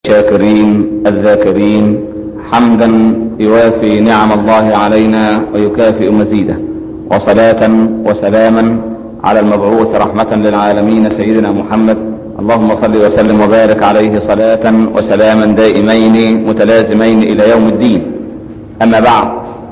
الشاكرين الذاكرين حمدا يوافي نعم الله علينا ويكافئ مزيده وصلاة وسلاما على المبعوث رحمة للعالمين سيدنا محمد اللهم صل وسلم وبارك عليه صلاة وسلاما دائمين متلازمين الى يوم الدين اما بعد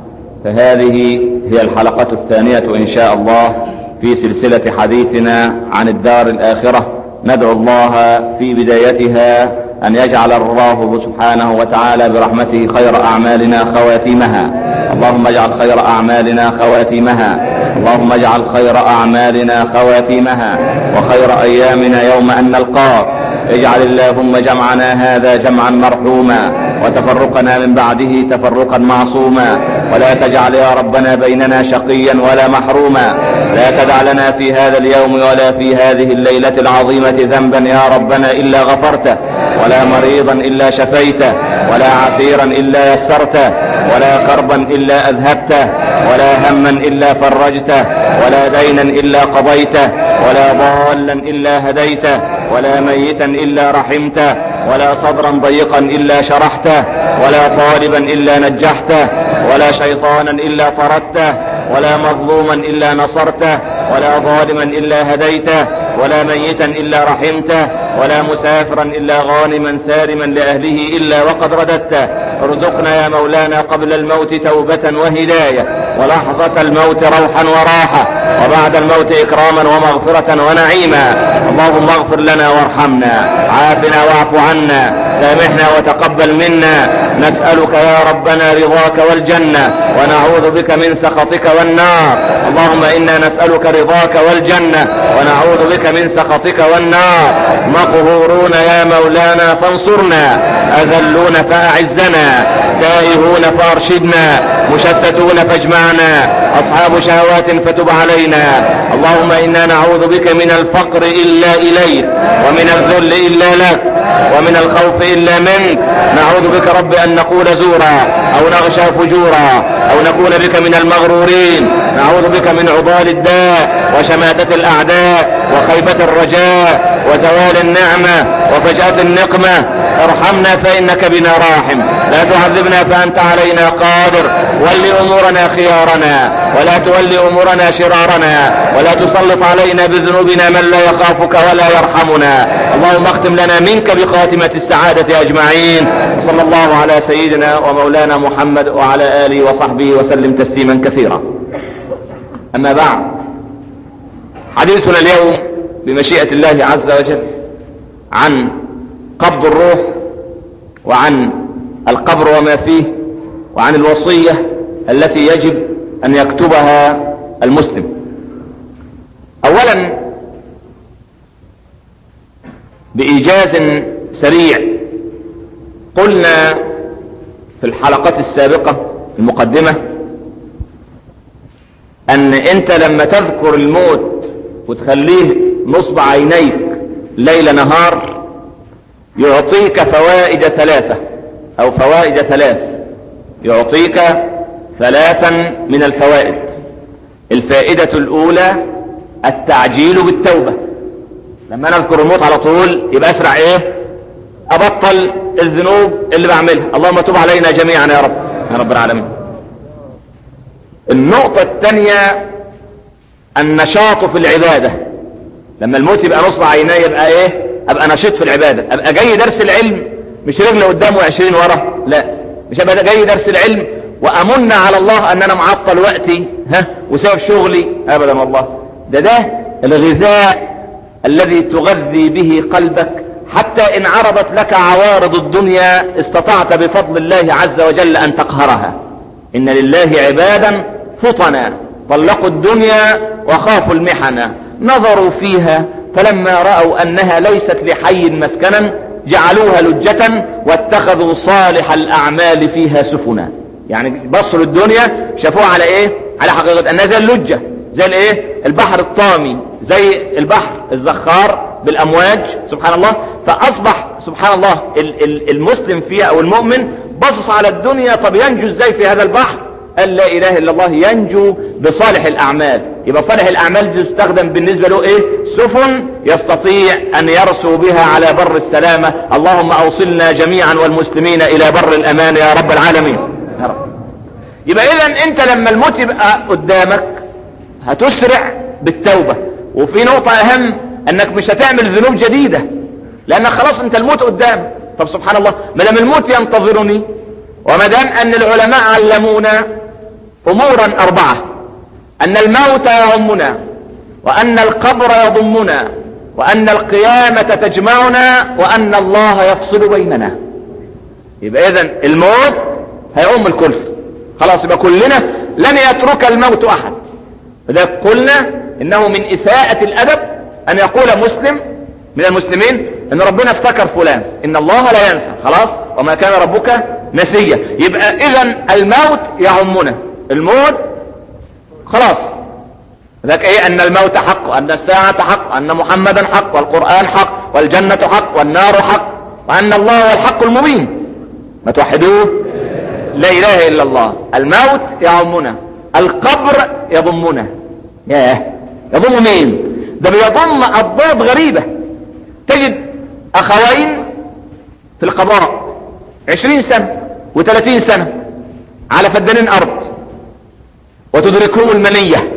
فهذه هي الحلقة الثانية ان شاء الله في سلسلة حديثنا عن الدار الاخرة ندعو الله في بدايتها ان يجعل الله سبحانه وتعالى برحمته خير اعمالنا خواتيمها اللهم اجعل خير اعمالنا خواتيمها اللهم اجعل خير اعمالنا خواتيمها وخير ايامنا يوم ان نلقاك اجعل اللهم جمعنا هذا جمعا مرحوما وتفرقنا من بعده تفرقا معصوما ولا تجعل يا ربنا بيننا شقيا ولا محروما لا تدع لنا في هذا اليوم ولا في هذه الليلة العظيمة ذنبا يا ربنا إلا غفرته ولا مريضا إلا شفيته ولا عسيرا إلا يسرته ولا كربا إلا أذهبته ولا هما إلا فرجته ولا دينا إلا قضيته ولا ضالا إلا هديته ولا ميتا إلا رحمته ولا صدرا ضيقا إلا شرحته ولا طالبا إلا نجحته ولا شيطانا إلا طردته ولا مظلوما إلا نصرته ولا ظالما إلا هديته ولا ميتا إلا رحمته ولا مسافرا إلا غانما سارما لأهله إلا وقد رددته ارزقنا يا مولانا قبل الموت توبة وهداية ولحظة الموت روحا وراحة وبعد الموت إكراما ومغفرة ونعيما اللهم اغفر لنا وارحمنا عافنا واعف عنا سامحنا وتقبل منا نسألك يا ربنا رضاك والجنة ونعوذ بك من سخطك والنار اللهم إنا نسألك رضاك والجنة ونعوذ بك من سخطك والنار مقهورون يا مولانا فانصرنا أذلون فأعزنا تائهون فارشدنا مشتتون فاجمعنا أصحاب شهوات فتب علينا اللهم إنا نعوذ بك من الفقر إلا إليك ومن الذل إلا لك ومن الخوف إلا منك نعوذ بك رب أن نقول زورا أو نغشى فجورا أو نكون بك من المغرورين نعوذ بك من عضال الداء وشماتة الأعداء وخيبة الرجاء وزوال النعمة وفجأة النقمة ارحمنا فإنك بنا راحم لا تعذبنا فأنت علينا قادر ول أمورنا خيارنا ولا تول أمورنا شرارنا ولا تسلط علينا بذنوبنا من لا يخافك ولا يرحمنا اللهم اختم لنا منك بخاتمة السعادة أجمعين صلى الله على سيدنا ومولانا محمد وعلى آله وصحبه وسلم تسليما كثيرا أما بعد حديثنا اليوم بمشيئة الله عز وجل عن قبض الروح وعن القبر وما فيه وعن الوصية التي يجب أن يكتبها المسلم أولا بإيجاز سريع قلنا في الحلقات السابقة المقدمة أن أنت لما تذكر الموت وتخليه نصب عينيك ليل نهار يعطيك فوائد ثلاثة أو فوائد ثلاث يعطيك ثلاثا من الفوائد الفائدة الأولى التعجيل بالتوبة لما نذكر الموت على طول يبقى أسرع إيه أبطل الذنوب اللي بعملها اللهم تب علينا جميعا يا رب يا رب العالمين النقطة الثانية النشاط في العبادة لما الموت يبقى نصب عيني يبقى ايه ابقى نشيط في العبادة ابقى جاي درس العلم مش رجل قدام وعشرين ورا لا مش ابقى جاي درس العلم وامن على الله ان انا معطل وقتي ها وسايب شغلي ابدا والله ده ده الغذاء الذي تغذي به قلبك حتى ان عرضت لك عوارض الدنيا استطعت بفضل الله عز وجل ان تقهرها ان لله عبادا فطنا طلقوا الدنيا وخافوا المحنة نظروا فيها فلما رأوا أنها ليست لحي مسكنا جعلوها لجة واتخذوا صالح الأعمال فيها سفنا يعني بصوا للدنيا شافوها على ايه على حقيقة انها زي اللجة زي الايه البحر الطامي زي البحر الزخار بالامواج سبحان الله فاصبح سبحان الله المسلم فيها او المؤمن بصص على الدنيا طب ينجو ازاي في هذا البحر أن لا إله إلا الله ينجو بصالح الأعمال يبقى صالح الاعمال دي تستخدم بالنسبة له ايه سفن يستطيع ان يرسو بها على بر السلامة اللهم اوصلنا جميعا والمسلمين الى بر الامان يا رب العالمين يا رب يبقى اذا انت لما الموت يبقى قدامك هتسرع بالتوبة وفي نقطة اهم انك مش هتعمل ذنوب جديدة لانك خلاص انت الموت قدام طب سبحان الله ما دام الموت ينتظرني وما دام ان العلماء علمونا امورا اربعة ان الموت يعمنا وان القبر يضمنا وان القيامة تجمعنا وان الله يفصل بيننا يبقى اذا الموت هيعم الكل خلاص يبقى كلنا لن يترك الموت احد لذلك قلنا انه من اساءة الادب ان يقول مسلم من المسلمين ان ربنا افتكر فلان ان الله لا ينسى خلاص وما كان ربك نسيا يبقى اذا الموت يعمنا الموت خلاص ذاك ايه ان الموت حق وان الساعة حق وان محمدا حق والقرآن حق والجنة حق والنار حق وان الله هو الحق المبين ما توحدوه لا اله الا الله الموت يعمنا القبر يضمنا ياه يضم مين ده بيضم اضداد غريبة تجد اخوين في القضاء عشرين سنة وثلاثين سنة على فدانين ارض وتدركهم المنية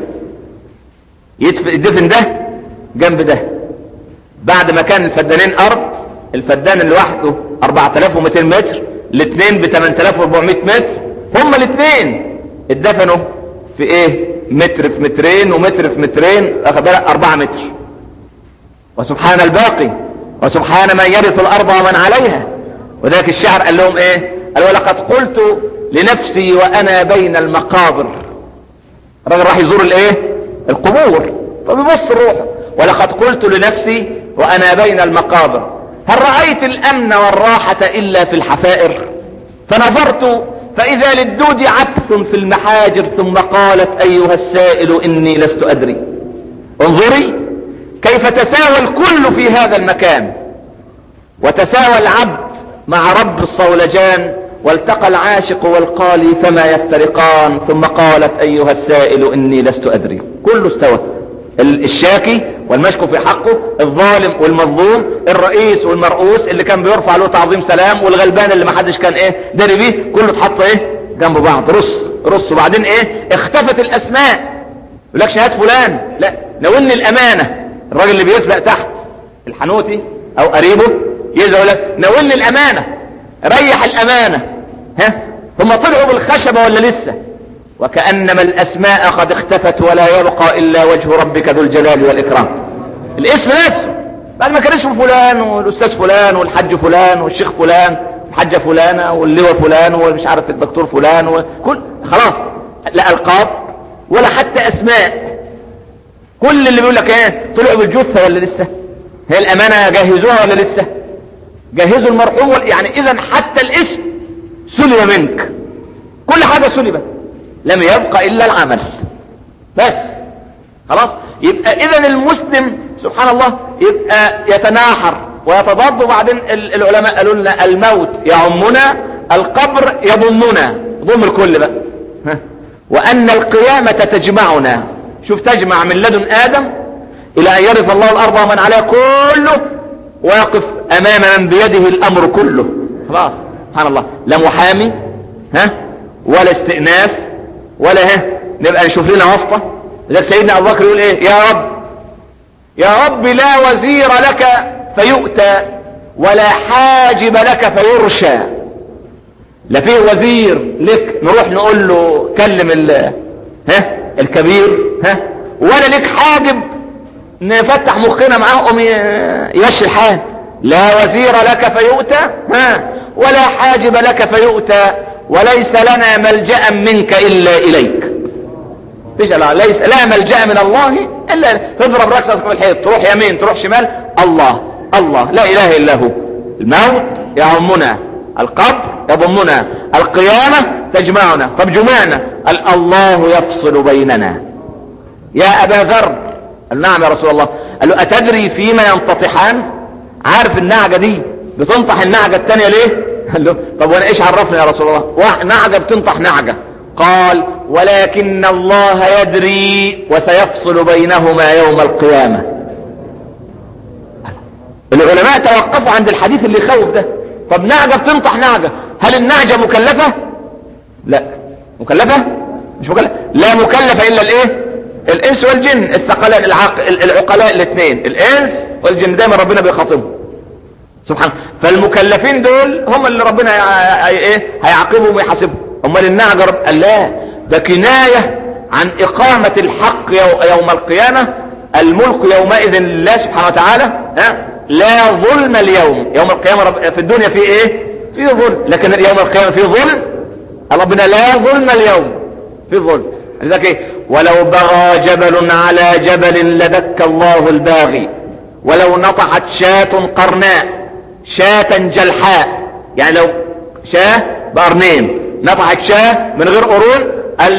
يدفن ده جنب ده بعد ما كان الفدانين ارض الفدان اللي لوحده 4200 متر الاثنين ب 8400 متر هما الاثنين اتدفنوا في ايه متر في مترين ومتر في مترين اخد بالك 4 متر وسبحان الباقي وسبحان من يرث الارض ومن عليها وذلك الشعر قال لهم ايه قال ولقد قلت لنفسي وانا بين المقابر الراجل راح يزور الايه القبور فبيبص روحه ولقد قلت لنفسي وانا بين المقابر هل رأيت الامن والراحة الا في الحفائر فنظرت فاذا للدود عكس في المحاجر ثم قالت ايها السائل اني لست ادري انظري كيف تساوى الكل في هذا المكان وتساوى العبد مع رب الصولجان والتقى العاشق والقالي فما يفترقان ثم قالت ايها السائل اني لست ادري كله استوى الشاكي والمشكو في حقه الظالم والمظلوم الرئيس والمرؤوس اللي كان بيرفع له تعظيم سلام والغلبان اللي ما حدش كان ايه داري بيه كله اتحط ايه جنب بعض رص رص وبعدين ايه اختفت الاسماء يقول لك شهاد فلان لا ناولني الامانه الراجل اللي بيسبق تحت الحنوتي او قريبه يقول لك ناولني الامانه ريح الامانه ها هم طلعوا بالخشبه ولا لسه وكأنما الأسماء قد اختفت ولا يبقى إلا وجه ربك ذو الجلال والإكرام الاسم نفسه بعد ما كان اسمه فلان والأستاذ فلان والحج فلان والشيخ فلان الحجة فلانة واللواء فلان ومش عارف الدكتور فلان وكل خلاص لا ألقاب ولا حتى أسماء كل اللي بيقول لك ايه طلعوا بالجثة ولا لسه هي الأمانة جهزوها ولا لسه جهزوا المرحوم يعني إذا حتى الاسم سلب منك كل حاجة سلبت لم يبقى الا العمل بس خلاص يبقى اذا المسلم سبحان الله يبقى يتناحر ويتضاد وبعدين العلماء قالوا لنا الموت يعمنا القبر يضمنا ضم الكل بقى وان القيامة تجمعنا شوف تجمع من لدن ادم الى ان يرث الله الارض ومن عليها كله ويقف امام من بيده الامر كله خلاص سبحان الله لا محامي ها ولا استئناف ولا ها نبقى نشوف لنا واسطة لذلك سيدنا ابو بكر يقول ايه يا رب يا رب لا وزير لك فيؤتى ولا حاجب لك فيرشى لا فيه وزير لك نروح نقول له كلم ال ها الكبير ها ولا لك حاجب نفتح مخنا معاه قوم يمشي الحال لا وزير لك فيؤتى ها ولا حاجب لك فيؤتى وليس لنا ملجأ منك إلا إليك فيش لا ليس لا ملجأ من الله إلا تضرب رأسك في الحيط تروح يمين تروح شمال الله الله لا إله إلا هو الموت يعمنا القبر يضمنا القيامة تجمعنا طب جمعنا قال الله يفصل بيننا يا أبا ذر قال نعم يا رسول الله قال له أتدري فيما ينتطحان عارف النعجة دي بتنطح النعجة التانية ليه قال له طب وانا ايش عرفني يا رسول الله نعجة بتنطح نعجة قال ولكن الله يدري وسيفصل بينهما يوم القيامة العلماء توقفوا عند الحديث اللي يخوف ده طب نعجة بتنطح نعجة هل النعجة مكلفة لا مكلفة مش مكلفة لا مكلفة الا الايه الانس والجن الثقلان العق... العقلاء الاثنين الانس والجن دايما ربنا بيخاطبهم سبحان فالمكلفين دول هم اللي ربنا هي... ايه هيعاقبهم ويحاسبهم امال النعجة رب... قال لا ده كناية عن اقامة الحق يوم القيامة الملك يومئذ لله سبحانه وتعالى ها لا ظلم اليوم يوم القيامة رب... في الدنيا في ايه في ظلم لكن يوم القيامة في ظلم ربنا لا ظلم اليوم في ظلم لذلك ايه ولو بغى جبل على جبل لدك الله الباغي ولو نطحت شاة قرناء شاة جلحاء يعني لو شاة بقرنين نطحت شاة من غير قرون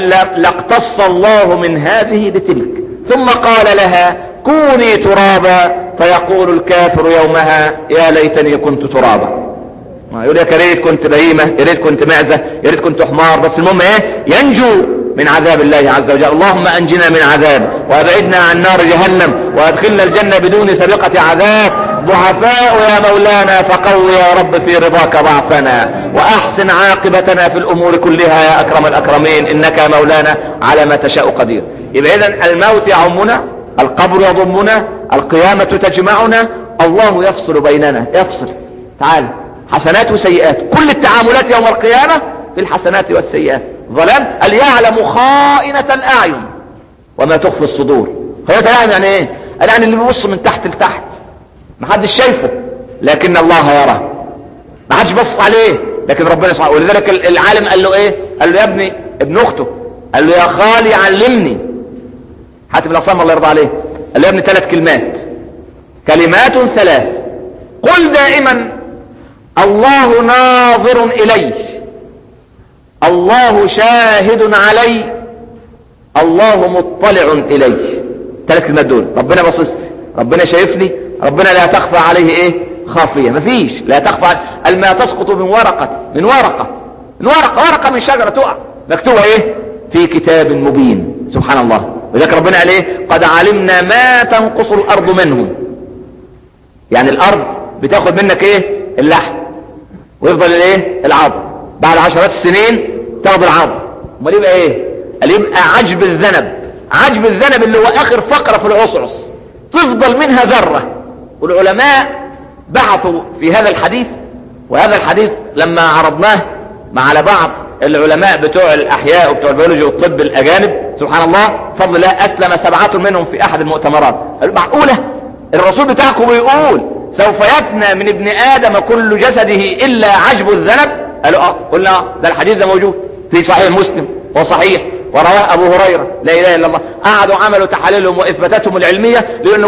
لاقتص الله من هذه بتلك ثم قال لها كوني ترابا فيقول الكافر يومها يا ليتني كنت ترابا يقول لك يا ريت كنت بهيمة يا ريت كنت معزة يا ريت كنت حمار بس المهم ايه ينجو من عذاب الله عز وجل اللهم انجنا من عذاب وابعدنا عن نار جهنم وادخلنا الجنة بدون سابقة عذاب ضعفاء يا مولانا فقو يا رب في رضاك ضعفنا واحسن عاقبتنا في الامور كلها يا اكرم الاكرمين انك مولانا على ما تشاء قدير يبقى اذا الموت يعمنا القبر يضمنا القيامة تجمعنا الله يفصل بيننا يفصل تعال حسنات وسيئات كل التعاملات يوم القيامة في الحسنات والسيئات ظلام قال يعلم خائنة الأعين وما تخفي الصدور خائنة الأعين يعني ايه قال يعني اللي بيبص من تحت لتحت ما حدش شايفه لكن الله يراه ما حدش بص عليه لكن ربنا سبحانه ولذلك العالم قال له ايه قال له يا ابني ابن اخته قال له يا خالي علمني حاتم الأصام الله يرضى عليه قال له يا ابني ثلاث كلمات كلمات ثلاث قل دائما الله ناظر إلي الله شاهد علي الله مطلع إلي ثلاث كلمات دول ربنا بصصت ربنا شايفني ربنا لا تخفى عليه ايه خافية مفيش لا تخفى الماء تسقط من ورقة من ورقة من ورقة ورقة من شجرة تقع مكتوبة ايه في كتاب مبين سبحان الله وذلك ربنا قال ايه قد علمنا ما تنقص الارض منهم يعني الارض بتاخد منك ايه اللحم ويفضل الايه العظم بعد عشرات السنين تاخد العظم امال يبقى ايه قال يبقى عجب الذنب عجب الذنب اللي هو اخر فقرة في العصعص تفضل منها ذرة والعلماء بعثوا في هذا الحديث وهذا الحديث لما عرضناه مع على بعض العلماء بتوع الاحياء وبتوع البيولوجي والطب الاجانب سبحان الله فضل الله اسلم سبعة منهم في احد المؤتمرات معقولة الرسول بتاعكم بيقول سوف يفنى من ابن ادم كل جسده الا عجب الذنب قالوا اه قلنا ده الحديث ده موجود في صحيح مسلم وصحيح ورواه ابو هريرة لا اله الا الله قعدوا عملوا تحاليلهم واثباتاتهم العلمية لان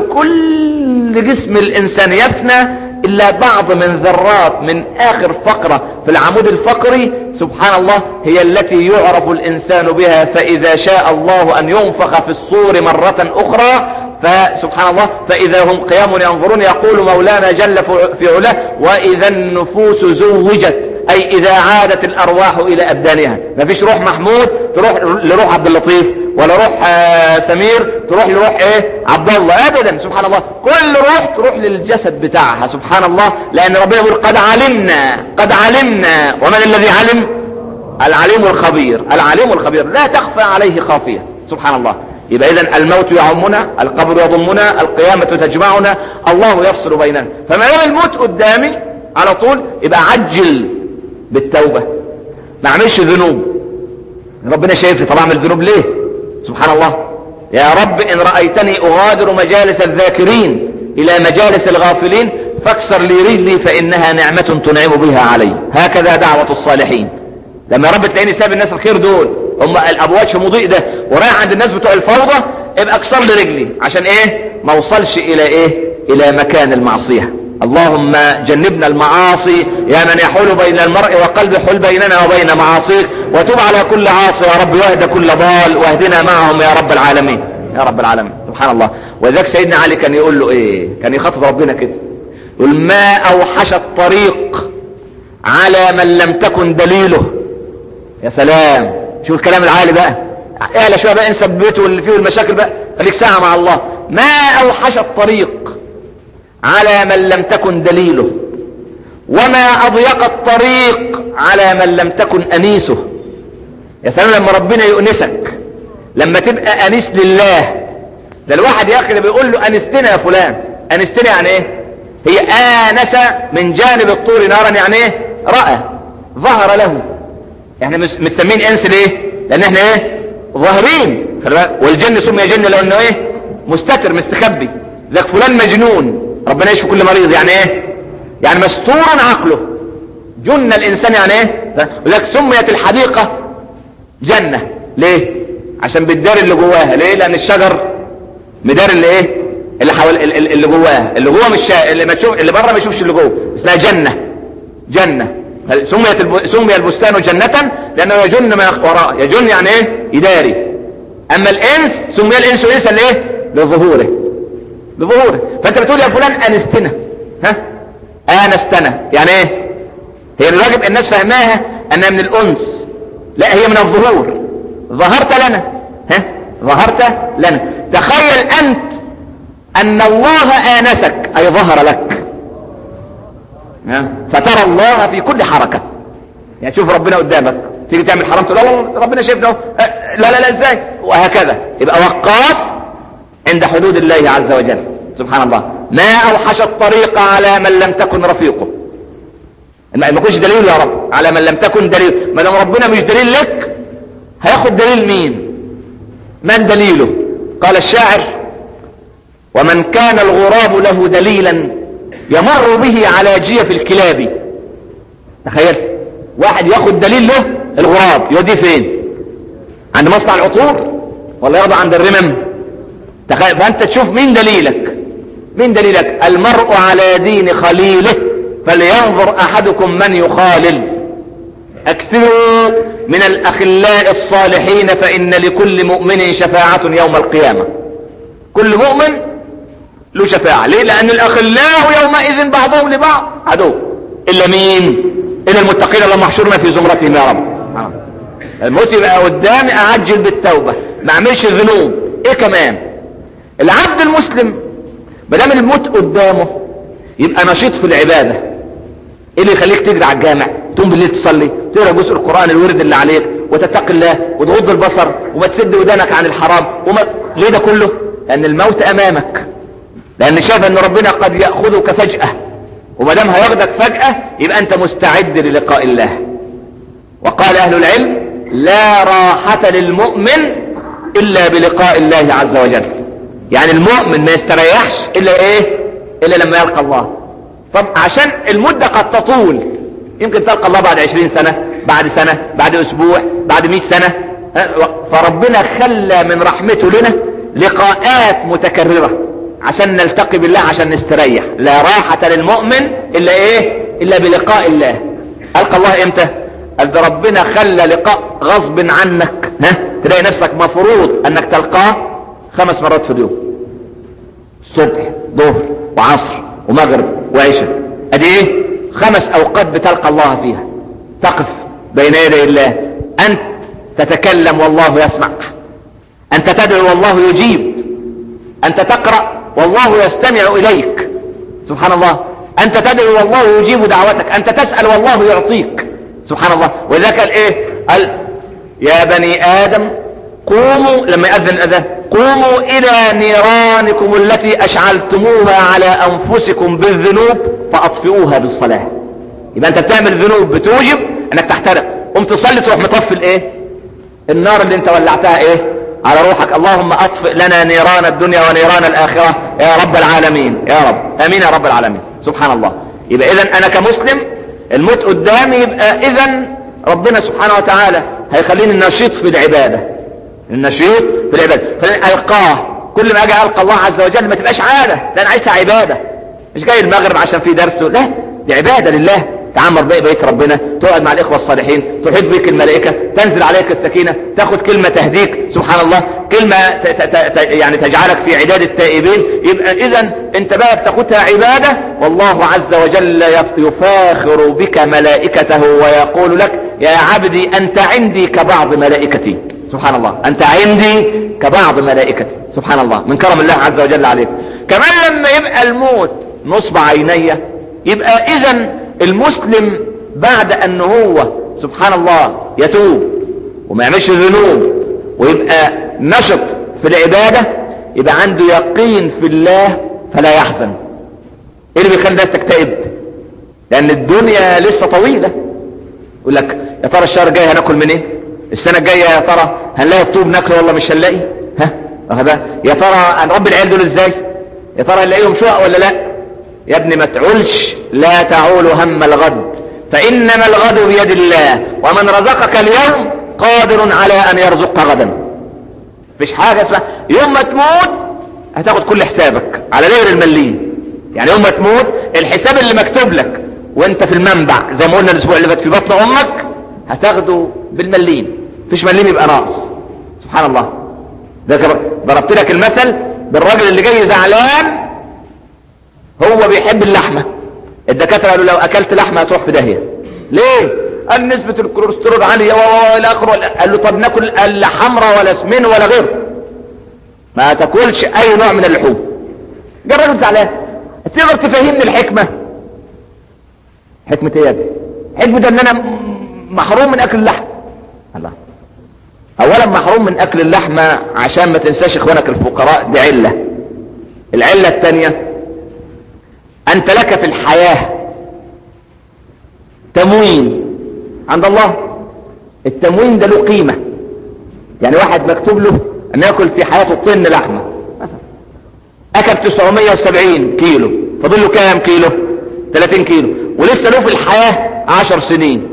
كل جسم الانسان يفنى الا بعض من ذرات من اخر فقرة في العمود الفقري سبحان الله هي التي يعرف الانسان بها فاذا شاء الله ان ينفخ في الصور مرة اخرى فسبحان الله فاذا هم قيام ينظرون يقول مولانا جل في علاه واذا النفوس زوجت اي اذا عادت الارواح الى ابدانها ما فيش روح محمود تروح لروح عبد اللطيف ولا روح آه سمير تروح لروح ايه عبد الله ابدا سبحان الله كل روح تروح للجسد بتاعها سبحان الله لان ربنا يقول قد علمنا قد علمنا ومن الذي علم العليم الخبير العليم الخبير لا تخفى عليه خافية سبحان الله يبقى اذا الموت يعمنا القبر يضمنا القيامة تجمعنا الله يفصل بيننا فما دام الموت قدامي على طول يبقى عجل بالتوبة ما اعملش ذنوب ربنا شايفني طب اعمل ذنوب ليه سبحان الله يا رب ان رأيتني اغادر مجالس الذاكرين الى مجالس الغافلين فاكسر لي رجلي فانها نعمة تنعم بها علي هكذا دعوة الصالحين لما يا رب تلاقيني ساب الناس الخير دول هم الابو وجه مضيء ده ورايح عند الناس بتوع الفوضى ابقى اكسر لي رجلي عشان ايه ما اوصلش الى ايه الى مكان المعصية اللهم جنبنا المعاصي يا من يحول بين المرء وقلبه حل بيننا وبين معاصيك وتب على كل عاصي يا رب واهد كل ضال واهدنا معهم يا رب العالمين يا رب العالمين سبحان الله وذلك سيدنا علي كان يقول له ايه كان يخاطب ربنا كده يقول ما اوحش الطريق على من لم تكن دليله يا سلام شوف الكلام العالي بقى اعلى شويه بقى انسى بيته واللي فيه المشاكل بقى خليك ساعه مع الله ما اوحش الطريق على من لم تكن دليله وما اضيق الطريق على من لم تكن انيسه يا سلام لما ربنا يؤنسك لما تبقى انيس لله ده الواحد يا اخي بيقول له انستنا يا فلان انستنا يعني ايه هي انس من جانب الطور نارا يعني ايه راى ظهر له احنا متسمين انس ليه لان احنا ايه ظاهرين والجن سمي جن لانه ايه مستتر مستخبي ذاك فلان مجنون ربنا يشفي كل مريض يعني ايه يعني مستورا عقله جن الانسان يعني ايه ولذلك سميت الحديقة جنة ليه عشان بتدار اللي جواها ليه لان الشجر مدار اللي ايه اللي حوال اللي جواها اللي جوه مش شا... اللي ما تشوف اللي بره ما يشوفش اللي جوه اسمها جنة جنة سميت الب... سمي البستان جنة لانه يجن ما وراءه يجن يعني ايه يداري اما الانس سمي الانس انسا لايه لظهوره لظهوره فانت بتقول يا فلان انستنا ها انستنا يعني ايه هي الواجب الناس فهماها انها من الانس لا هي من الظهور ظهرت لنا ها ظهرت لنا تخيل انت ان الله انسك اي ظهر لك فترى الله في كل حركة يعني تشوف ربنا قدامك تيجي تعمل حرام تقول لا ربنا شايفنا لا لا لا ازاي وهكذا يبقى وقاف عند حدود الله عز وجل سبحان الله ما اوحش الطريق على من لم تكن رفيقه ما يكونش دليل يا رب على من لم تكن دليل ما دام ربنا مش دليل لك هياخد دليل مين من دليله قال الشاعر ومن كان الغراب له دليلا يمر به على جيف الكلاب تخيل واحد ياخد دليل له الغراب يوديه فين عند مصنع العطور ولا ياخده عند الرمم تخيل فانت تشوف مين دليلك مين دليلك المرء على دين خليله فلينظر احدكم من يخالل اكثروا من الاخلاء الصالحين فان لكل مؤمن شفاعة يوم القيامة كل مؤمن له شفاعة ليه لان الاخلاء يومئذ بعضهم لبعض عدو الا مين الا المتقين اللهم احشرنا في زمرتهم يا رب الموت يبقى قدامي اعجل بالتوبة ما اعملش ذنوب ايه كمان العبد المسلم ما دام الموت قدامه يبقى نشيط في العبادة ايه اللي يخليك تجري على الجامع تقوم بالليل تصلي تقرا جزء القران الورد اللي عليك وتتقي الله وتغض البصر وما تسد ودانك عن الحرام وما ليه ده كله لان الموت امامك لان شايف ان ربنا قد ياخذك فجاه وما دام هياخدك فجاه يبقى انت مستعد للقاء الله وقال اهل العلم لا راحه للمؤمن الا بلقاء الله عز وجل يعني المؤمن ما يستريحش الا ايه الا لما يلقى الله طب عشان المدة قد تطول يمكن تلقى الله بعد عشرين سنة بعد سنة بعد اسبوع بعد مئة سنة فربنا خلى من رحمته لنا لقاءات متكررة عشان نلتقي بالله عشان نستريح لا راحة للمؤمن الا ايه الا بلقاء الله القى الله امتى قال ده ربنا خلى لقاء غصب عنك ها تلاقي نفسك مفروض انك تلقاه خمس مرات في اليوم الصبح ظهر وعصر ومغرب وعشاء ادي ايه خمس اوقات بتلقى الله فيها تقف بين يدي الله انت تتكلم والله يسمع انت تدعو والله يجيب انت تقرأ والله يستمع اليك سبحان الله انت تدعو والله يجيب دعوتك انت تسأل والله يعطيك سبحان الله ولذلك قال ايه قال يا بني ادم قوموا لما يأذن الأذان قوموا إلى نيرانكم التي أشعلتموها على أنفسكم بالذنوب فأطفئوها بالصلاة يبقى أنت بتعمل ذنوب بتوجب أنك تحترق قم تصلي تروح مطفي الإيه النار اللي أنت ولعتها إيه على روحك اللهم أطفئ لنا نيران الدنيا ونيران الآخرة يا رب العالمين يا رب أمين يا رب العالمين سبحان الله يبقى إذا أنا كمسلم الموت قدامي يبقى إذا ربنا سبحانه وتعالى هيخليني نشيط في العبادة النشيط في العبادة فألقاه كل ما أجي ألقى الله عز وجل ما تبقاش عادة لا أنا عايزها عبادة مش جاي المغرب عشان في درس لا دي عبادة لله تعمر بقى بيت ربنا تقعد مع الإخوة الصالحين تحيط بك الملائكة تنزل عليك السكينة تاخد كلمة تهديك سبحان الله كلمة ت ت ت يعني تجعلك في عداد التائبين يبقى إذا أنت بقى بتاخدها عبادة والله عز وجل يفاخر بك ملائكته ويقول لك يا عبدي انت عندي كبعض ملائكتي سبحان الله انت عندي كبعض ملائكتي سبحان الله من كرم الله عز وجل عليك كمان لما يبقى الموت نصب عيني يبقى اذا المسلم بعد ان هو سبحان الله يتوب وما يعملش ذنوب ويبقى نشط في العبادة يبقى عنده يقين في الله فلا يحزن ايه اللي بيخلي الناس تكتئب لان الدنيا لسه طويلة يقول لك يا ترى الشهر الجاي هناكل من ايه السنة الجاية يا ترى هنلاقي الطوب ناكله ولا مش هنلاقي ها واخد يا ترى هنربي العيال دول ازاي يا ترى هنلاقيهم شقق ولا لا يا ابني ما تعولش لا تعول هم الغد فانما الغد بيد الله ومن رزقك اليوم قادر على ان يرزقك غدا مفيش حاجة اسمها يوم ما تموت هتاخد كل حسابك على غير المليين يعني يوم ما تموت الحساب اللي مكتوب لك وانت في المنبع زي ما قلنا الاسبوع اللي فات في بطن امك هتاخده بالمليم مفيش مليم يبقى ناقص سبحان الله ده ضربت لك المثل بالراجل اللي جاي زعلان هو بيحب اللحمة الدكاترة قالوا لو اكلت لحمة هتروح في داهية ليه قال نسبة الكوليسترول عالية والى اخره قال له طب ناكل لا حمرا ولا سمين ولا غيره ما تاكلش اي نوع من اللحوم جه الراجل زعلان تقدر تفهمني الحكمة حكمة ايه يا ابني حكمة ان انا محروم من اكل اللحم الله اولا محروم من اكل اللحمة عشان ما تنساش اخوانك الفقراء دي علة العلة الثانية انت لك في الحياة تموين عند الله التموين ده له قيمة يعني واحد مكتوب له ان ياكل في حياته طن لحمة اكل 970 كيلو فاضل له كام كيلو 30 كيلو ولسه له في الحياة 10 سنين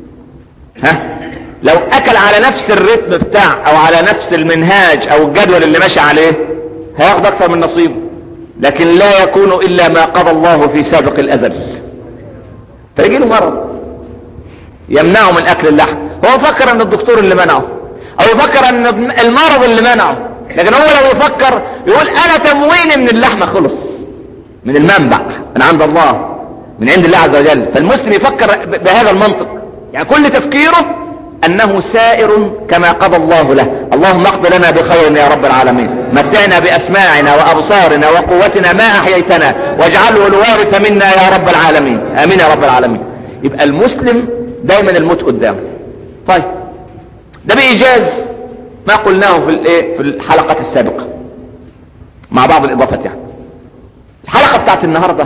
ها لو اكل على نفس الرتم بتاع او على نفس المنهاج او الجدول اللي ماشي عليه هياخد اكثر من نصيبه لكن لا يكون الا ما قضى الله في سابق الازل فيجي له مرض يمنعه من اكل اللحم هو فكر ان الدكتور اللي منعه او يفكر ان المرض اللي منعه لكن هو لو يفكر يقول انا تمويني من اللحمة خلص من المنبع من عند الله من عند الله عز وجل فالمسلم يفكر بهذا المنطق يعني كل تفكيره انه سائر كما قضى الله له اللهم اقض لنا بخير يا رب العالمين متعنا باسماعنا وابصارنا وقوتنا ما احييتنا واجعله الوارث منا يا رب العالمين امين يا رب العالمين يبقى المسلم دايما الموت قدامه طيب ده بايجاز ما قلناه في الايه في الحلقة السابقة مع بعض الاضافات يعني الحلقة بتاعت النهاردة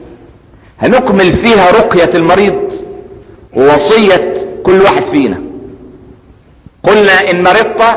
هنكمل فيها رقية المريض ووصية كل واحد فينا قلنا ان مرضت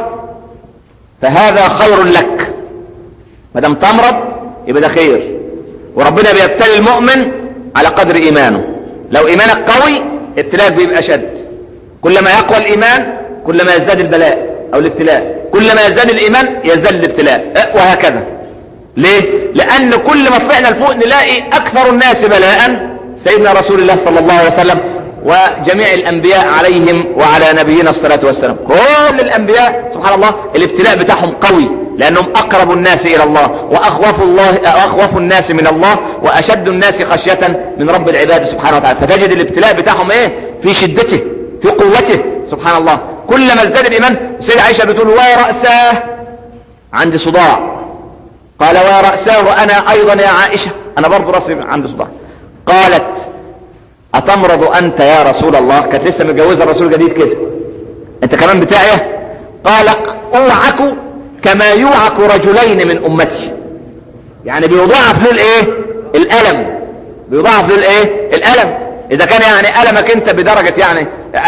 فهذا خير لك ما دام تمرض يبقى ده خير وربنا بيبتلي المؤمن على قدر ايمانه لو ايمانك قوي ابتلاك بيبقى شد كلما يقوى الايمان كلما يزداد البلاء او الابتلاء كلما يزداد الايمان يزداد الابتلاء وهكذا ليه لان كل ما طلعنا لفوق نلاقي اكثر الناس بلاء سيدنا رسول الله صلى الله عليه وسلم وجميع الانبياء عليهم وعلى نبينا الصلاة والسلام كل الانبياء سبحان الله الابتلاء بتاعهم قوي لانهم اقرب الناس الى الله واخوف الله واخوف الناس من الله واشد الناس خشية من رب العباد سبحانه وتعالى فتجد الابتلاء بتاعهم ايه في شدته في قوته سبحان الله كلما ازداد الايمان سيدة عائشة بتقول ورأساه عندي صداع قال ورأساه انا ايضا يا عائشة انا برضو راسي عندي صداع قالت اتمرض انت يا رسول الله كانت لسه متجوزه الرسول جديد كده انت كمان بتاعي قال اوعك كما يوعك رجلين من امتي يعني بيضاعف له الايه الالم بيضاعف له الايه الالم اذا كان يعني المك انت بدرجة يعني 40%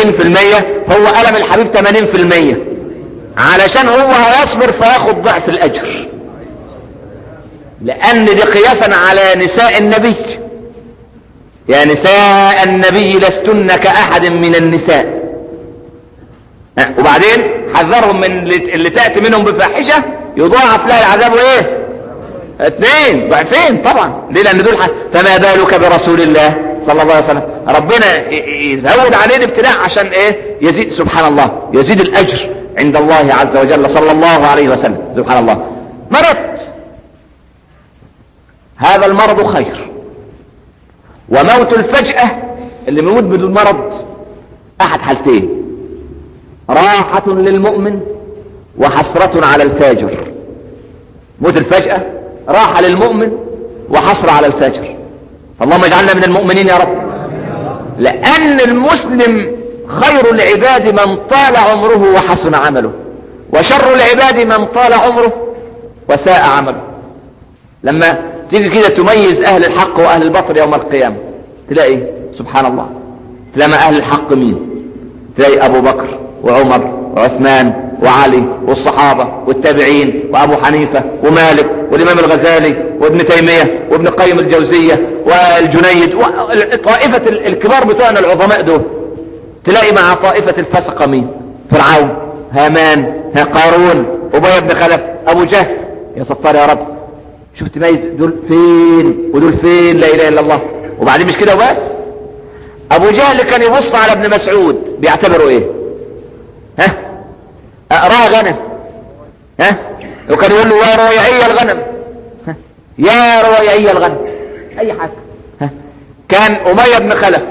هو الم الحبيب 80% علشان هو هيصبر فياخد ضعف الاجر لان دي قياسا على نساء النبي يا نساء النبي لستن كأحد من النساء وبعدين حذرهم من اللي تأتي منهم بفاحشة يضاعف لها العذاب ايه اثنين ضعفين طبعا ليه لان دول حد. فما بالك برسول الله صلى الله عليه وسلم ربنا يزود عليه الابتلاء عشان ايه يزيد سبحان الله يزيد الاجر عند الله عز وجل صلى الله عليه وسلم سبحان الله مرض هذا المرض خير وموت الفجأة اللي بيموت بدون مرض احد حالتين راحة للمؤمن وحسرة على الفاجر موت الفجأة راحة للمؤمن وحسرة على الفاجر اللهم اجعلنا من المؤمنين يا رب لأن المسلم خير العباد من طال عمره وحسن عمله وشر العباد من طال عمره وساء عمله لما تيجي كده تميز أهل الحق وأهل البطل يوم القيامة تلاقي سبحان الله تلاقي أهل الحق مين تلاقي أبو بكر وعمر وعثمان وعلي والصحابة والتابعين وأبو حنيفة ومالك والإمام الغزالي وابن تيمية وابن قيم الجوزية والجنيد طائفة الكبار بتوعنا العظماء دول تلاقي مع طائفة الفسقة مين فرعون هامان قارون أبي بن خلف أبو جهل يا ستار يا رب شوف تميز دول فين ودول فين لا إله إلا الله وبعدين مش كده وبس أبو جهل كان يبص على ابن مسعود بيعتبره إيه ها أقراه غنم ها وكان يقول له يا رويعي الغنم ها؟ يا رويعي الغنم أي حاجة ها؟ كان أمية بن خلف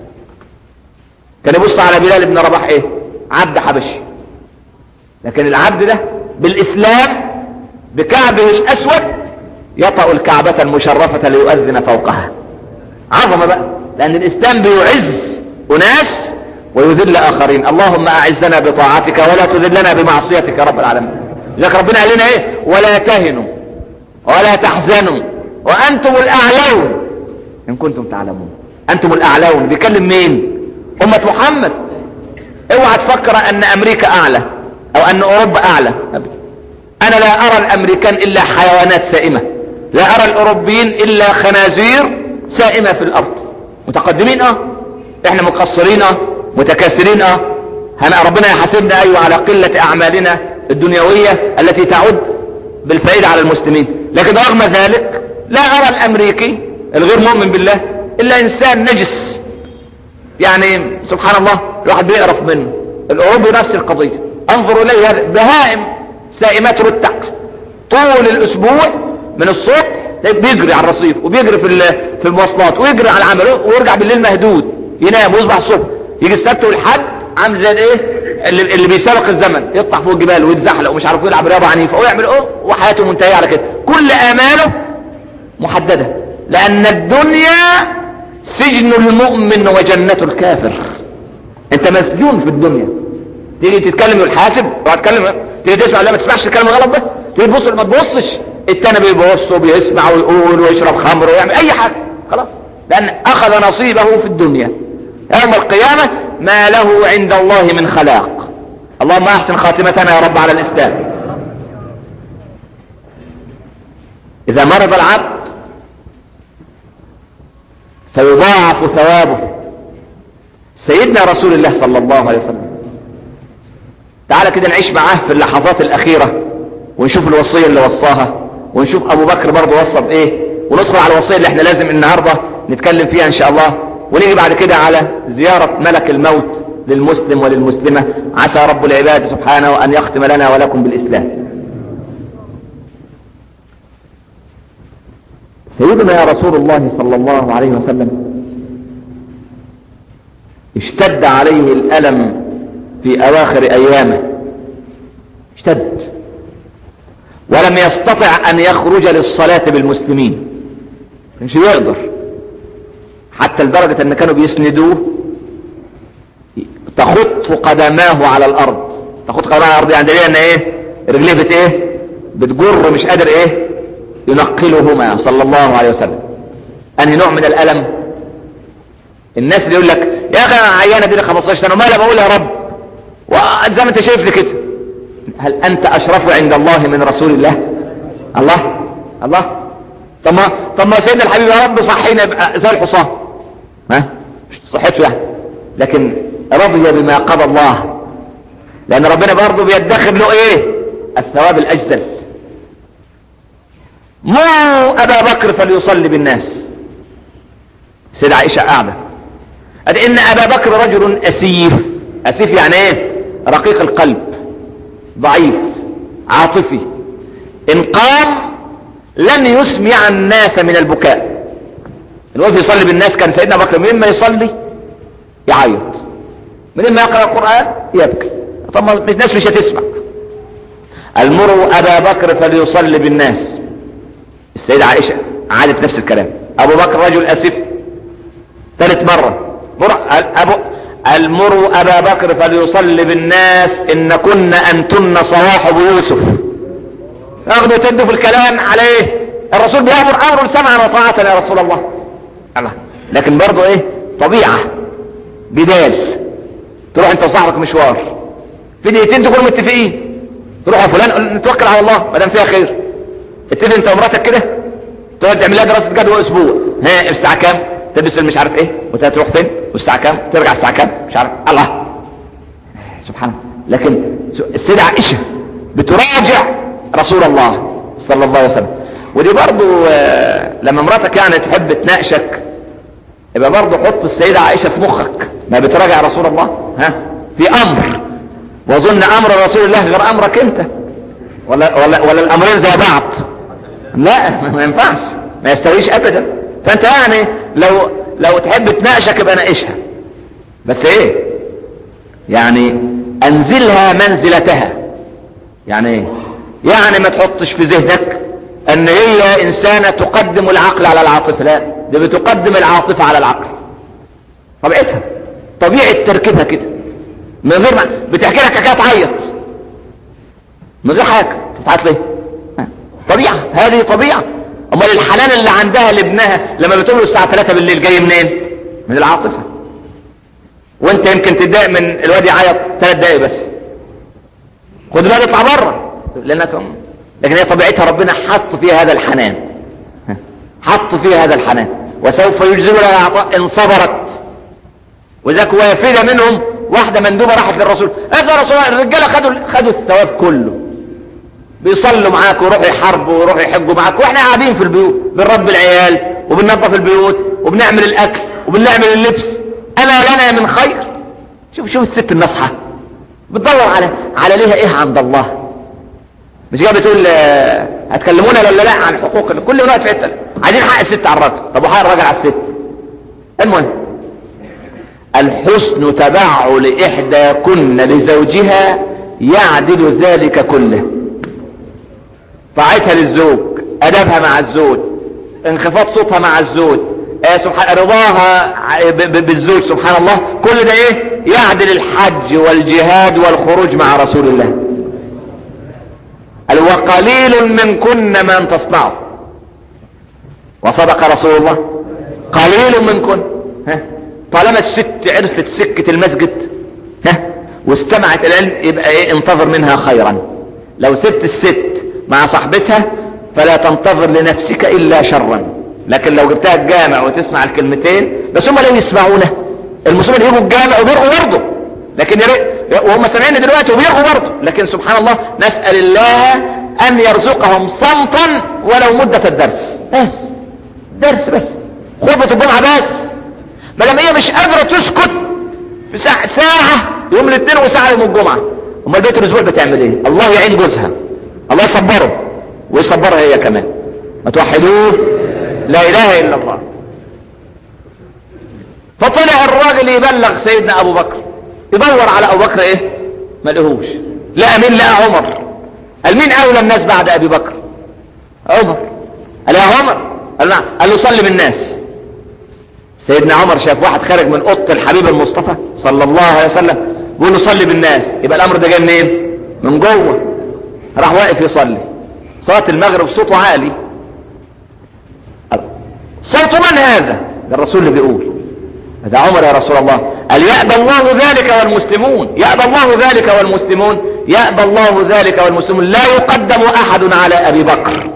كان يبص على بلال بن رباح ايه عبد حبشي لكن العبد ده بالاسلام بكعبه الاسود يطأ الكعبة المشرفة ليؤذن فوقها عظمة بقى لان الاسلام بيعز اناس ويذل اخرين اللهم اعزنا بطاعتك ولا تذلنا بمعصيتك يا رب العالمين لذلك ربنا قال لنا ايه ولا تهنوا ولا تحزنوا وانتم الاعلون ان كنتم تعلمون انتم الاعلون بيكلم مين أمة محمد اوعى تفكر ان امريكا اعلى او ان اوروبا اعلى أبدا. انا لا ارى الامريكان الا حيوانات سائمة لا ارى الاوروبيين الا خنازير سائمة في الارض متقدمين اه احنا مقصرين اه متكاسلين اه هنا ربنا يحاسبنا ايوه على قلة اعمالنا الدنيوية التي تعود بالفائدة على المسلمين لكن رغم ذلك لا ارى الامريكي الغير مؤمن بالله الا انسان نجس يعني سبحان الله الواحد بيقرف منه الاوروبي نفس القضية انظروا اليه هذا بهائم سائمات رتع طول الاسبوع من الصبح بيجري على الرصيف وبيجري في في المواصلات ويجري على العمل ويرجع بالليل مهدود ينام ويصبح الصبح يجي السبت والحد عامل زي الايه اللي, اللي بيسابق الزمن يطلع فوق الجبال ويتزحلق ومش عارف يلعب رياضه عنيفه ويعمل ايه وحياته منتهيه على كده كل اماله محدده لان الدنيا سجن المؤمن وجنة الكافر انت مسجون في الدنيا تيجي تتكلم وتحاسب اوعى تتكلم تيجي تسمع لا ما تسمعش الكلام الغلط ده تيجي تبص ما تبصش التاني بيبص وبيسمع ويقول ويشرب خمر ويعمل اي حاجه خلاص لان اخذ نصيبه في الدنيا يوم القيامه ما له عند الله من خلاق اللهم احسن خاتمتنا يا رب على الاسلام اذا مرض العبد فيضاعف ثوابه سيدنا رسول الله صلى الله عليه وسلم تعالى كده نعيش معاه في اللحظات الأخيرة ونشوف الوصية اللي وصاها ونشوف أبو بكر برضه وصى بإيه وندخل على الوصية اللي احنا لازم النهاردة نتكلم فيها إن شاء الله ونيجي بعد كده على زيارة ملك الموت للمسلم وللمسلمة عسى رب العباد سبحانه أن يختم لنا ولكم بالإسلام سيدنا يا رسول الله صلى الله عليه وسلم اشتد عليه الألم في أواخر أيامه اشتد ولم يستطع أن يخرج للصلاة بالمسلمين مش بيقدر حتى لدرجة أن كانوا بيسندوه تخط قدماه على الأرض تخط قدماه على الأرض يعني دليل أن إيه رجليه بت إيه بتجر مش قادر إيه ينقلهما صلى الله عليه وسلم انهي نوع من الالم الناس اللي يقول لك يا اخي انا عيانه دي 15 سنه ومالها بقول يا رب وزي ما انت شايف لي كده هل انت اشرف عند الله من رسول الله الله الله طب ما طب ما سيدنا الحبيب يا رب صحينا يبقى زي الحصان ها مش صحته يعني لكن رضي بما قضى الله لان ربنا برضه بيدخر له ايه الثواب الاجزل مو ابا بكر فليصلي بالناس سيدة عائشة قاعدة قد ان ابا بكر رجل اسيف اسيف يعني ايه رقيق القلب ضعيف عاطفي ان قام لن يسمع الناس من البكاء الوقت يصلي بالناس كان سيدنا بكر مما يصلي يعيط من ما يقرأ القرآن يبكي طب الناس مش هتسمع المروا أبا بكر فليصلي بالناس السيدة عائشة عادت نفس الكلام أبو بكر رجل أسف ثالث مرة مر... أبو... المروا أبا بكر فليصلي بالناس إن كن أنتن صواحب يوسف اخذوا تدوا في الكلام عليه الرسول بيأمر أمر سمعا وطاعة يا رسول الله الله لكن برضه ايه طبيعة بدال تروح انت وصاحبك مشوار في دقيقتين تكونوا متفقين تروح يا فلان نتوكل على الله ما دام فيها خير اتفق انت ومراتك كده تقعد تعمل لها دراسه جدوى اسبوع ها الساعه كام تلبس مش عارف ايه وانت تروح فين والساعه كام ترجع الساعه كام مش عارف الله سبحان الله لكن السيده عائشه بتراجع رسول الله صلى الله عليه وسلم ودي برضو لما مراتك يعني تحب تناقشك يبقى برضو حط السيدة عائشة في مخك ما بتراجع رسول الله ها في امر واظن امر رسول الله غير امرك انت ولا ولا ولا الامرين زي بعض لا ما ينفعش ما يستويش ابدا فانت يعني لو لو تحب تناقشك يبقى ناقشها بس ايه يعني انزلها منزلتها يعني ايه يعني ما تحطش في ذهنك ان هي انسانة تقدم العقل على العاطفة لا دي بتقدم العاطفة على العقل طبيعتها طبيعة تركيبها كده من غير ما بتحكي لك حكايه تعيط من غير حاجه بتعيط ليه طبيعه هذه طبيعه امال الحنان اللي عندها لابنها لما بتقول له الساعه 3 بالليل جاي منين من العاطفه وانت يمكن تتضايق من الواد يعيط ثلاث دقايق بس خد بالك اطلع بره لانك لكن هي طبيعتها ربنا حط فيها هذا الحنان حط فيها هذا الحنان وسوف يجزل لها عطاء ان صبرت وذاك وافده منهم واحده مندوبه راحت للرسول قالت يا رسول الله الرجاله خدوا خدوا الثواب كله بيصلوا معاك ويروحوا يحاربوا ويروحوا يحجوا معاك واحنا قاعدين في البيوت بنربي العيال وبننظف البيوت وبنعمل الاكل وبنعمل اللبس اما لنا من خير شوف شوف الست النصحه بتدور على على ليها ايه عند الله مش جايه بتقول هتكلمونا ولا لا عن حقوق كل وقت في حته عايزين حق الست على الراجل طب وحق الراجل على الست المهم الحسن تبعل إحدى كن لزوجها يعدل ذلك كله طاعتها للزوج أدبها مع الزوج انخفاض صوتها مع الزوج آه سبحان رضاها بالزوج سبحان الله كل ده ايه يعدل الحج والجهاد والخروج مع رسول الله قال وقليل من كن من تصنعه وصدق رسول الله قليل من كن ها طالما الست عرفت سكة المسجد ها واستمعت العلم يبقى ايه انتظر منها خيرا لو سبت الست مع صاحبتها فلا تنتظر لنفسك الا شرا لكن لو جبتها الجامع وتسمع الكلمتين بس هم لا يسمعونه المسلمين يجوا الجامع وبيرغوا برضه لكن وهم سامعين دلوقتي وبيرغوا برضه لكن سبحان الله نسأل الله ان يرزقهم صمتا ولو مدة الدرس بس درس بس خطبة الجمعة بس ما دام هي مش قادره تسكت في ساعه ساعه يوم الاثنين وساعه يوم الجمعه امال بيت الاسبوع بتعمل ايه الله يعين جوزها الله يصبره ويصبرها هي كمان ما توحدوه لا اله الا الله فطلع الراجل يبلغ سيدنا ابو بكر يدور على ابو بكر ايه ما لقيهوش لقى مين لقى عمر قال مين اولى الناس بعد ابي بكر عمر قال يا عمر قال نعم قال له صلي بالناس سيدنا عمر شاف واحد خارج من اوضه الحبيب المصطفى صلى الله عليه وسلم بيقول له صلي بالناس يبقى الامر ده جاي منين من جوه راح واقف يصلي صلاه المغرب صوته عالي صوت من هذا ده الرسول اللي بيقول ده عمر يا رسول الله قال يأبى الله ذلك والمسلمون يأبى الله ذلك والمسلمون يأبى الله ذلك والمسلمون لا يقدم احد على ابي بكر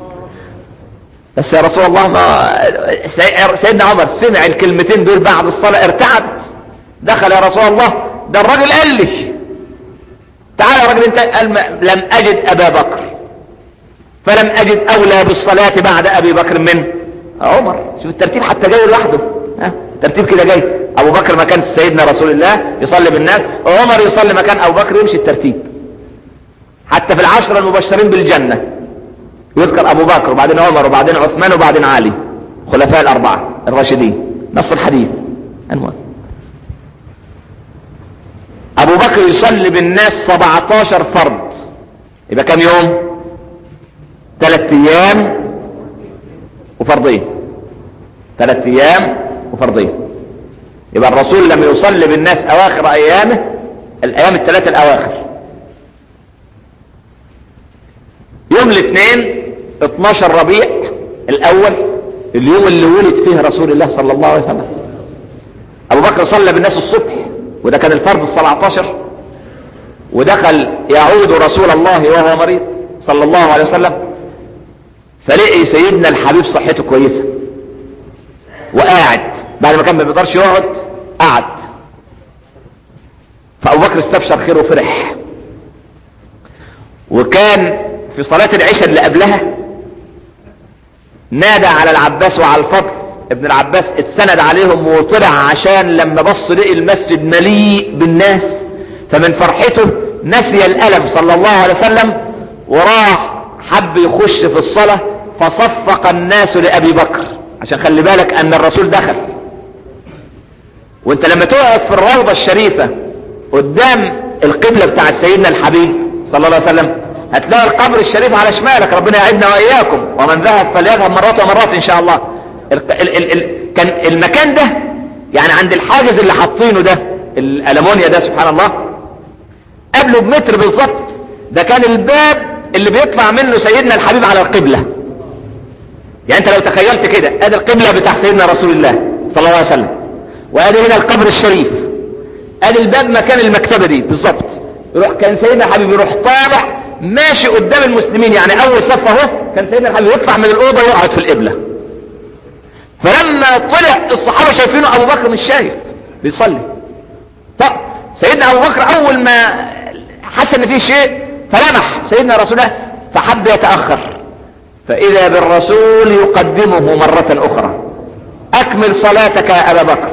بس يا رسول الله ما سيدنا عمر سمع الكلمتين دول بعد الصلاة ارتعد دخل يا رسول الله ده الراجل قال لي تعال يا راجل انت قال لم اجد ابا بكر فلم اجد اولى بالصلاة بعد ابي بكر من عمر شوف الترتيب حتى جاي لوحده ها ترتيب كده جاي ابو بكر مكان سيدنا رسول الله يصلي بالناس وعمر يصلي مكان ابو بكر يمشي الترتيب حتى في العشرة المبشرين بالجنة يذكر ابو بكر وبعدين عمر وبعدين عثمان وبعدين علي خلفاء الاربعة الراشدين نص الحديث المهم ابو بكر يصلي بالناس 17 فرض يبقى كم يوم ثلاث ايام وفرضين ثلاث ايام وفرضين يبقى الرسول لما يصلي بالناس اواخر ايامه الايام الثلاثه الاواخر يوم الاثنين 12 ربيع الاول اليوم اللي ولد فيه رسول الله صلى الله عليه وسلم ابو بكر صلى بالناس الصبح وده كان الفرض السبعتاشر ودخل يعود رسول الله وهو مريض صلى الله عليه وسلم فلقي سيدنا الحبيب صحته كويسة وقاعد بعد ما كان ما بيقدرش يقعد قعد فابو بكر استبشر خير وفرح وكان في صلاة العشاء اللي قبلها نادى على العباس وعلى الفضل ابن العباس اتسند عليهم وطلع عشان لما بص لقي المسجد مليء بالناس فمن فرحته نسي الألم صلى الله عليه وسلم وراح حب يخش في الصلاة فصفق الناس لأبي بكر عشان خلي بالك أن الرسول دخل وانت لما تقعد في الروضة الشريفة قدام القبلة بتاعت سيدنا الحبيب صلى الله عليه وسلم هتلاقي القبر الشريف على شمالك ربنا يعيدنا وإياكم ومن ذهب فليذهب مرات ومرات إن شاء الله ال ال ال ال كان المكان ده يعني عند الحاجز اللي حاطينه ده الألمونيا ده سبحان الله قبله بمتر بالظبط ده كان الباب اللي بيطلع منه سيدنا الحبيب على القبلة يعني انت لو تخيلت كده ادي القبلة بتاع سيدنا رسول الله صلى الله عليه وسلم وادي هنا القبر الشريف ادي الباب مكان المكتبة دي بالظبط يروح كان سيدنا الحبيب يروح طالع ماشي قدام المسلمين يعني اول صف اهو كان سيدنا الحبيب يطلع من الاوضه يقعد في القبله فلما طلع الصحابه شايفينه ابو بكر مش شايف بيصلي طب سيدنا ابو بكر اول ما حس ان في شيء فلمح سيدنا رسول الله فحب يتاخر فاذا بالرسول يقدمه مره اخرى اكمل صلاتك يا ابا بكر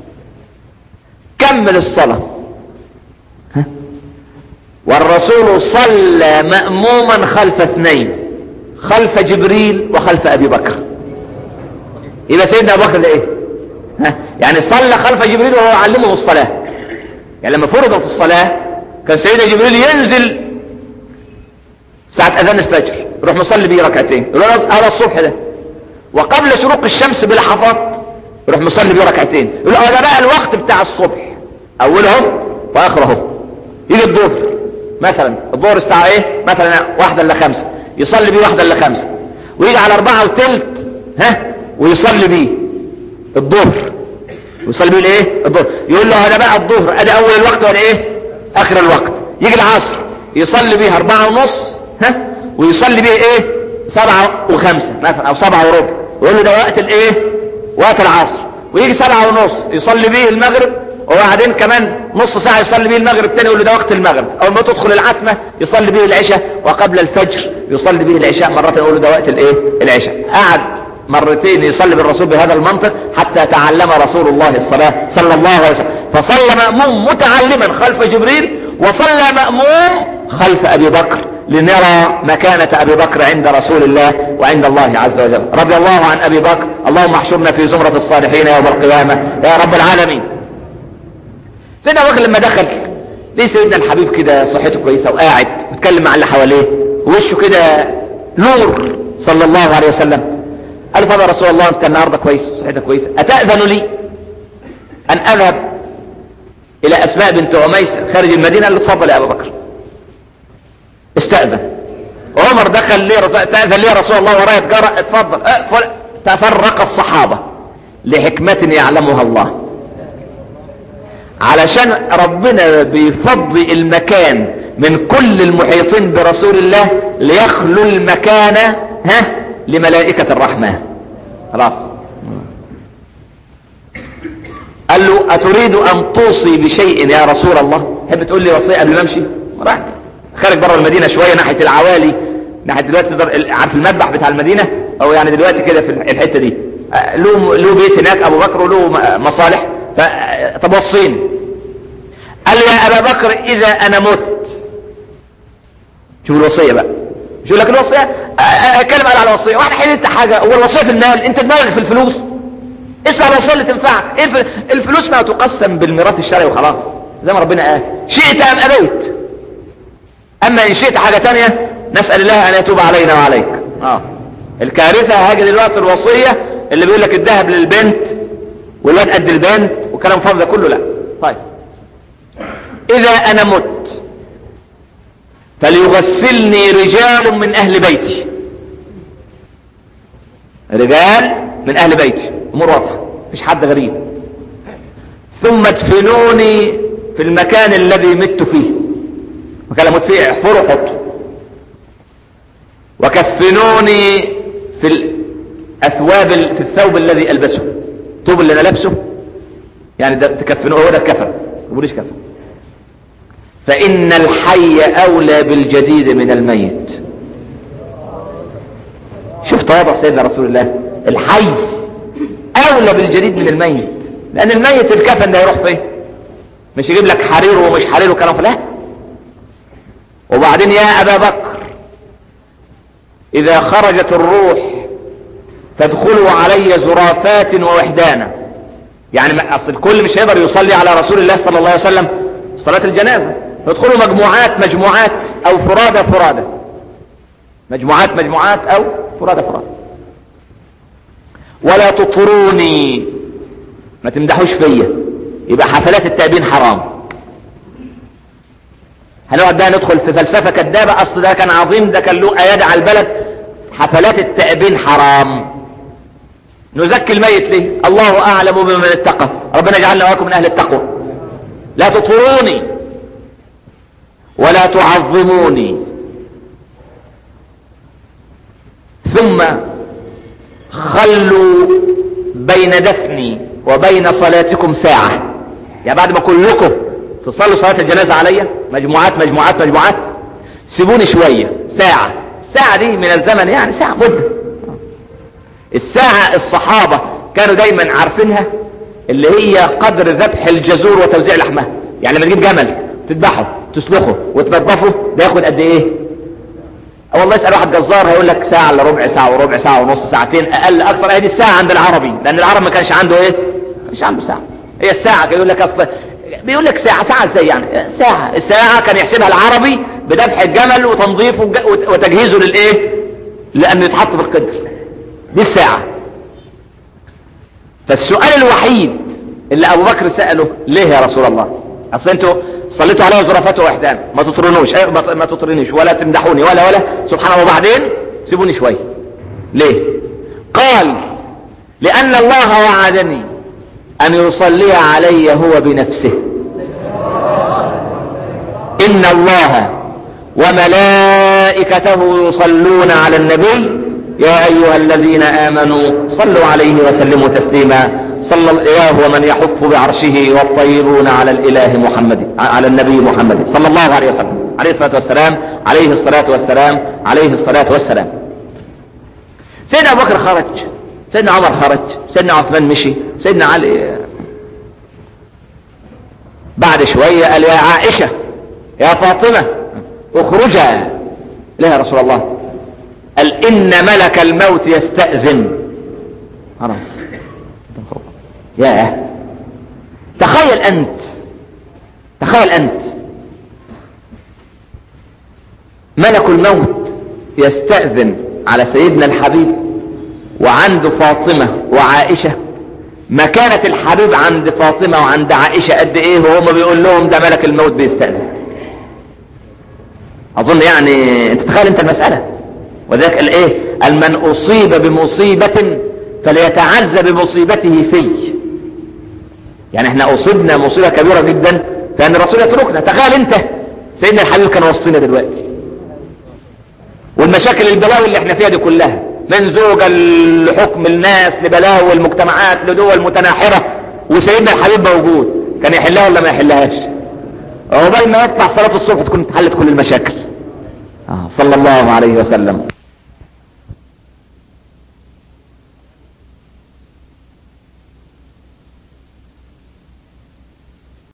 كمل الصلاه ها؟ والرسول صلى مأموما خلف اثنين خلف جبريل وخلف ابي بكر يبقى سيدنا ابو بكر ده ايه ها؟ يعني صلى خلف جبريل وهو يعلمه الصلاة يعني لما فرضت الصلاة كان سيدنا جبريل ينزل ساعة اذان الفجر يروح مصلي بيه ركعتين يقول له هذا الصبح ده وقبل شروق الشمس بلحظات يروح مصلي بيه ركعتين يقول له ده بقى الوقت بتاع الصبح اوله واخره يجي الظهر مثلا الظهر الساعة ايه مثلا واحدة الا خمسة يصلي بيه واحدة الا خمسة ويجي على اربعة وتلت ها ويصلي بيه الظهر ويصلي بيه الايه الظهر يقول له هذا بقى الظهر ادي اول الوقت ولا ايه اخر الوقت يجي العصر يصلي بيه اربعة ونص ها ويصلي بيه ايه سبعة وخمسة مثلا او سبعة وربع ويقول له ده وقت الايه وقت العصر ويجي سبعة ونص يصلي بيه المغرب وبعدين كمان نص ساعة يصلي بيه المغرب تاني يقول له ده وقت المغرب اول ما تدخل العتمة يصلي بيه العشاء وقبل الفجر يصلي بيه العشاء مرة يقول له ده وقت الايه العشاء قعد مرتين يصلي بالرسول بهذا المنطق حتى تعلم رسول الله الصلاة صلى الله عليه وسلم فصلى مأموم متعلما خلف جبريل وصلى مأموم خلف أبي بكر لنرى مكانة أبي بكر عند رسول الله وعند الله عز وجل رضي الله عن أبي بكر اللهم احشرنا في زمرة الصالحين يوم القيامة يا رب العالمين سيدنا أبو بكر لما دخل ليه سيدنا الحبيب كده صحته كويسة وقاعد بيتكلم مع اللي حواليه ووشه كده نور صلى الله عليه وسلم قال طب يا رسول الله انت النهارده كويس صحتك كويسه اتاذن لي ان اذهب الى اسماء بنت عميس خارج المدينه قال له اتفضل يا ابو بكر استاذن عمر دخل لي رسول تاذن لي يا رسول الله ورايا تجاره اتفضل اه تفرق الصحابه لحكمه يعلمها الله علشان ربنا بيفضي المكان من كل المحيطين برسول الله ليخلو المكان ها لملائكة الرحمن خلاص قال له أتريد أن توصي بشيء يا رسول الله تحب تقول لي وصية قبل ما أمشي راح خارج بره المدينة شوية ناحية العوالي ناحية دلوقتي عارف المذبح بتاع المدينة أو يعني دلوقتي كده في الحتة دي له له بيت هناك أبو بكر وله مصالح طب وصيني قال له يا أبا بكر إذا أنا مت شوف الوصية بقى مش يقول لك الوصية اتكلم على الوصية واحد حين انت حاجة هو الوصية في المال انت دماغك في الفلوس اسمع الوصية اللي تنفعك الفلوس ما تقسم بالميراث الشرعي وخلاص زي ما ربنا قال شئت ام ابيت اما ان شئت حاجة تانية نسأل الله ان يتوب علينا وعليك اه الكارثة هاجي دلوقتي الوصية اللي بيقول لك الذهب للبنت والواد قد البنت وكلام فاضي ده كله لا طيب اذا انا مت فليغسلني رجال من اهل بيتي رجال من اهل بيتي امور واضحه مفيش حد غريب ثم ادفنوني في المكان الذي مت فيه مكان اموت فيه احفروا حطوا وكفنوني في الاثواب في الثوب الذي البسه الثوب اللي انا لابسه يعني ده تكفنوه هو ده الكفن ما تقوليش كفن فان الحي اولى بالجديد من الميت شوف تواضع سيدنا رسول الله الحي اولى بالجديد من الميت لان الميت الكفن ده يروح فين مش يجيب لك حرير ومش حرير وكلام لا وبعدين يا ابا بكر اذا خرجت الروح تدخلوا علي زرافات ووحدانا يعني اصل الكل مش هيقدر يصلي على رسول الله صلى الله عليه وسلم صلاة الجنازة يدخلوا مجموعات مجموعات او فرادى فرادى مجموعات مجموعات او فرادى فرادى ولا تطروني ما تمدحوش فيا يبقى حفلات التأبين حرام هنقعد بقى ندخل في فلسفة كدابة اصل ده كان عظيم ده كان له ايادي على البلد حفلات التأبين حرام نزكي الميت ليه الله اعلم بمن اتقى ربنا يجعلنا واكم من اهل التقوى لا تطروني ولا تعظموني ثم خلوا بين دفني وبين صلاتكم ساعة يعني بعد ما كلكم تصلوا صلاة الجنازة عليا مجموعات مجموعات مجموعات سيبوني شوية ساعة ساعة دي من الزمن يعني ساعة مدة الساعة الصحابة كانوا دايما عارفينها اللي هي قدر ذبح الجزور وتوزيع لحمها يعني لما تجيب جمل تذبحه تسلخه وتنظفه ده ياخد قد ايه اه والله اسال واحد جزار هيقول لك ساعه الا ربع ساعه وربع ساعه ونص ساعتين اقل اكثر هي دي الساعه عند العربي لان العرب ما كانش عنده ايه ما كانش عنده ساعه هي الساعه كان يقول لك اصل بيقول لك ساعه ساعه ازاي يعني ساعه الساعه كان يحسبها العربي بذبح الجمل وتنظيفه وتجهيزه للايه لانه يتحط في القدر دي الساعه فالسؤال الوحيد اللي ابو بكر ساله ليه يا رسول الله اصل انتوا صليتوا عليا زرافات واحدان ما تطرنوش ما تطرنيش ولا تمدحوني ولا ولا سبحان الله وبعدين سيبوني شويه ليه قال لان الله وعدني ان يصلي علي هو بنفسه ان الله وملائكته يصلون على النبي يا ايها الذين امنوا صلوا عليه وسلموا تسليما صلى الله ومن يحف بعرشه والطيبون على الاله محمد على النبي محمد صلى الله عليه وسلم عليه الصلاه والسلام عليه الصلاه والسلام عليه الصلاه والسلام سيدنا ابو بكر خرج سيدنا عمر خرج سيدنا عثمان مشي سيدنا علي بعد شويه قال يا عائشه يا فاطمه اخرجا لا يا رسول الله قال ان ملك الموت يستاذن خلاص ياه تخيل انت تخيل انت ملك الموت يستأذن على سيدنا الحبيب وعنده فاطمة وعائشة مكانة الحبيب عند فاطمة وعند عائشة قد ايه وهم بيقول لهم ده ملك الموت بيستأذن اظن يعني انت تخيل انت المسألة وذلك الايه المن اصيب بمصيبة فليتعزى بمصيبته فيه يعني احنا اصبنا مصيبة كبيرة جدا فان الرسول يتركنا تخيل انت سيدنا الحبيب كان وسطنا دلوقتي والمشاكل البلاوي اللي احنا فيها دي كلها من زوجة لحكم الناس لبلاوي المجتمعات لدول متناحرة وسيدنا الحبيب موجود كان يحلها ولا ما يحلهاش عقبال ما يطلع صلاة الصبح تكون اتحلت كل المشاكل آه صلى الله عليه وسلم